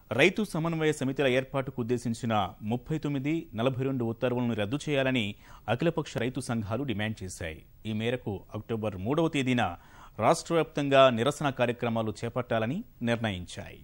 రైతు సమన్వయ సమితిల ఏర్పాటుకు ఉద్దేశించిన ముప్పై తొమ్మిది నలభై రెండు ఉత్తర్వులను రద్దు చేయాలని అఖిలపక్ష రైతు సంఘాలు డిమాండ్ చేశాయి ఈ మేరకు అక్టోబర్ మూడవ తేదీన రాష్ట్ర వ్యాప్తంగా నిరసన కార్యక్రమాలు చేపట్టాలని నిర్ణయించాయి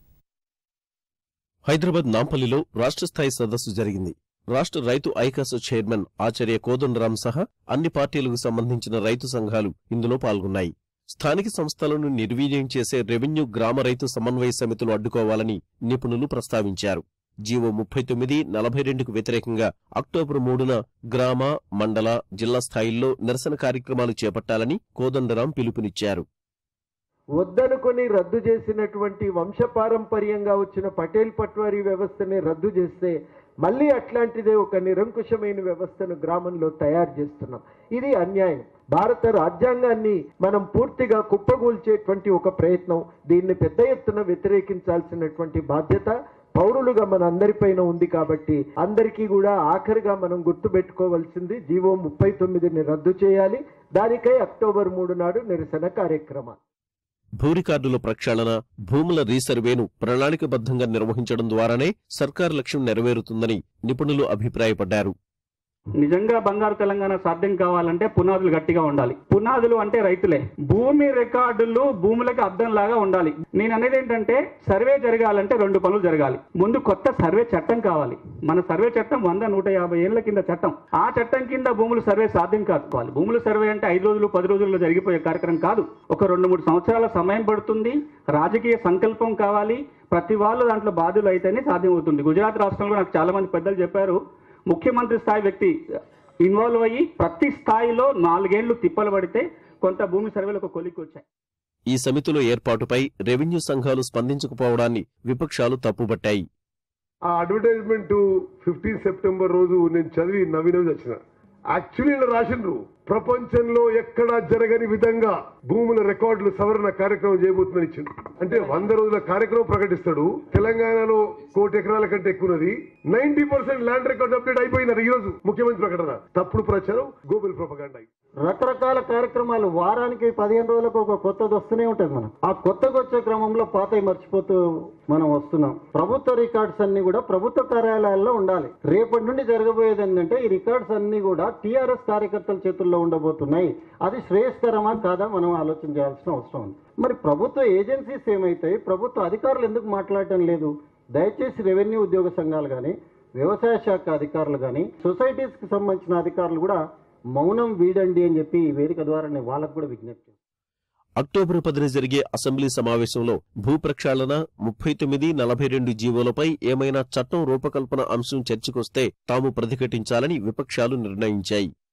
హైదరాబాద్ నాంపల్లిలో రాష్ట్ర స్థాయి సదస్సు జరిగింది రాష్ట్ర రైతు ఐకాస చైర్మన్ ఆచార్య కోదండరాం సహా అన్ని పార్టీలకు సంబంధించిన రైతు సంఘాలు ఇందులో పాల్గొన్నాయి స్థానిక సంస్థలను నిర్వీర్యం చేసే రెవెన్యూ గ్రామ రైతు సమన్వయ సమితులు అడ్డుకోవాలని నిపుణులు ప్రస్తావించారు జీవో ముప్పై తొమ్మిది నలభై రెండుకు వ్యతిరేకంగా అక్టోబర్ మూడున గ్రామ మండల జిల్లా స్థాయిల్లో నిరసన కార్యక్రమాలు చేపట్టాలని కోదండరాం పిలుపునిచ్చారు వద్దనుకొని రద్దు చేసినటువంటి వంశపారంపర్యంగా వచ్చిన పటేల్ పట్వారీ వ్యవస్థని రద్దు చేస్తే మళ్ళీ అట్లాంటిదే ఒక నిరంకుశమైన వ్యవస్థను గ్రామంలో తయారు చేస్తున్నాం ఇది అన్యాయం భారత రాజ్యాంగాన్ని మనం పూర్తిగా కుప్పగూల్చేటువంటి ఒక ప్రయత్నం దీన్ని పెద్ద ఎత్తున వ్యతిరేకించాల్సినటువంటి బాధ్యత పౌరులుగా మన అందరిపైన ఉంది కాబట్టి అందరికీ కూడా ఆఖరిగా మనం గుర్తుపెట్టుకోవాల్సింది జీవో ముప్పై తొమ్మిదిని రద్దు చేయాలి దానికై అక్టోబర్ మూడు నాడు నిరసన కార్యక్రమాలు భూ రికార్డుల ప్రక్షాళన భూముల రీసర్వేను ప్రణాళికబద్ధంగా నిర్వహించడం ద్వారానే సర్కారు లక్ష్యం నెరవేరుతుందని నిపుణులు అభిప్రాయపడ్డారు నిజంగా బంగారు తెలంగాణ సాధ్యం కావాలంటే పునాదులు గట్టిగా ఉండాలి పునాదులు అంటే రైతులే భూమి రికార్డులు భూములకు అద్దం లాగా ఉండాలి నేను అనేది ఏంటంటే సర్వే జరగాలంటే రెండు పనులు జరగాలి ముందు కొత్త సర్వే చట్టం కావాలి మన సర్వే చట్టం వంద నూట యాభై ఏళ్ల కింద చట్టం ఆ చట్టం కింద భూములు సర్వే సాధ్యం కాదుకోవాలి భూముల సర్వే అంటే ఐదు రోజులు పది రోజుల్లో జరిగిపోయే కార్యక్రమం కాదు ఒక రెండు మూడు సంవత్సరాల సమయం పడుతుంది రాజకీయ సంకల్పం కావాలి ప్రతి వాళ్ళు దాంట్లో బాధ్యులు అయితేనే సాధ్యం అవుతుంది గుజరాత్ రాష్ట్రంలో నాకు చాలా మంది పెద్దలు చెప్పారు ముఖ్యమంత్రి స్థాయి వ్యక్తి ఇన్వాల్వ్ అయ్యి ప్రతి స్థాయిలో నాలుగేళ్లు తిప్పలు పడితే కొంత భూమి సర్వేలు ఒక కొలిక్కి వచ్చాయి ఈ సమితిలో ఏర్పాటుపై రెవెన్యూ సంఘాలు స్పందించకపోవడాన్ని విపక్షాలు తప్పుబట్టాయి ఆ అడ్వర్టైజ్మెంట్ ఫిఫ్టీన్ సెప్టెంబర్ రోజు నేను చదివి నవ్వినవి వచ్చిన యాక్చువల్లీ ఇలా రాసిండ్రు ప్రపంచంలో ఎక్కడా జరగని విధంగా భూముల రికార్డులు సవరణ కార్యక్రమం చేయబోతుందని ఇచ్చిండు అంటే వంద రోజుల కార్యక్రమం ప్రకటిస్తాడు తెలంగాణలో కోటి ఎకరాల కంటే ఎక్కువది ninety percent land record update అయిపోయినారు ఈ రోజు ముఖ్యమంత్రి ప్రకటన తప్పుడు ప్రచారం గోబెల్ ప్రొపగాండా రకరకాల కార్యక్రమాలు వారానికి పదిహేను రోజులకు ఒక కొత్తది వస్తూనే ఉంటుంది మనం ఆ కొత్తగా వచ్చే క్రమంలో పాతవి మర్చిపోతూ మనం వస్తున్నాం ప్రభుత్వ రికార్డ్స్ అన్ని కూడా ప్రభుత్వ కార్యాలయాల్లో ఉండాలి రేపటి నుండి జరగబోయేది ఏంటంటే ఈ రికార్డ్స్ అన్ని కూడా టీఆర్ఎస్ కార్యకర్తల చేతుల్లో ఉండబోతున్నాయి అది శ్రేయస్కరమా కాదా మనం ఆలోచన చేయాల్సిన అవసరం ఉంది మరి ప్రభుత్వ ఏజెన్సీస్ ఏమైతాయి ప్రభుత్వ అధికారులు ఎందుకు మాట్లాడటం లేదు దయచేసి రెవెన్యూ ఉద్యోగ సంఘాలు కానీ వ్యవసాయ శాఖ అధికారులు కానీ సొసైటీస్కి సంబంధించిన అధికారులు కూడా మౌనం వీడండి అని చెప్పి ఈ వేదిక ద్వారా నేను వాళ్ళకు కూడా విజ్ఞప్తి చేస్తాను. అక్టోబర్ పదిన జరిగే అసెంబ్లీ సమావేశంలో భూ ప్రక్షాళన ముప్పై తొమ్మిది నలభై రెండు జీవోలపై ఏమైనా చట్టం రూపకల్పన అంశం చర్చకొస్తే తాము ప్రతిఘటించాలని విపక్షాలు నిర్ణయించాయి